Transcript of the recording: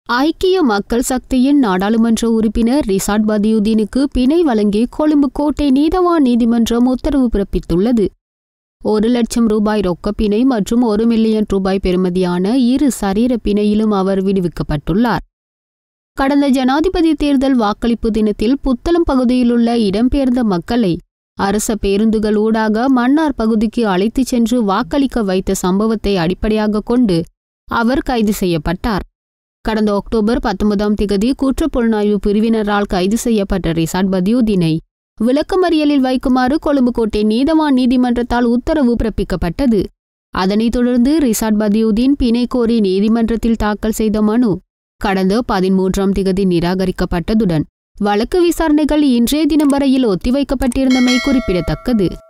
ஐக்கிய மக்கள் சக்தியின் நாடாளுமன்ற உறுப்பினர் ரிசாட் பதியுதீனுக்கு பிணை வழங்கி கொழும்பு கோட்டை நீதவான் நீதிமன்றம் உத்தரவு பிறப்பித்துள்ளது ஒரு லட்சம் ரூபாய் ரொக்க பிணை மற்றும் ஒரு மில்லியன் ரூபாய் பெறுமதியான இரு சரீர பிணையிலும் அவர் விடுவிக்கப்பட்டுள்ளார் கடந்த ஜனாதிபதி தேர்தல் வாக்களிப்பு தினத்தில் புத்தளம் பகுதியிலுள்ள இடம்பெயர்ந்த மக்களை அரச பேருந்துகள் ஊடாக மன்னார் பகுதிக்கு அழைத்துச் சென்று வாக்களிக்க வைத்த சம்பவத்தை அடிப்படையாக கொண்டு அவர் கைது செய்யப்பட்டார் கடந்த அக்டோபர் பத்தொன்பதாம் திகதி குற்றப்புலனாய்வு பிரிவினரால் கைது செய்யப்பட்ட ரிசாட் பதியுதீனை விளக்கமறியலில் வைக்குமாறு கொழும்பு கோட்டை நீதவான் நீதிமன்றத்தால் உத்தரவு பிறப்பிக்கப்பட்டது அதனைத் தொடர்ந்து ரிசாட் பதியுதீன் பிணை கோரி நீதிமன்றத்தில் தாக்கல் செய்த மனு கடந்த பதிமூன்றாம் திகதி நிராகரிக்கப்பட்டதுடன் வழக்கு விசாரணைகள் இன்றைய தினம் வரையில் ஒத்திவைக்கப்பட்டிருந்தமை குறிப்பிடத்தக்கது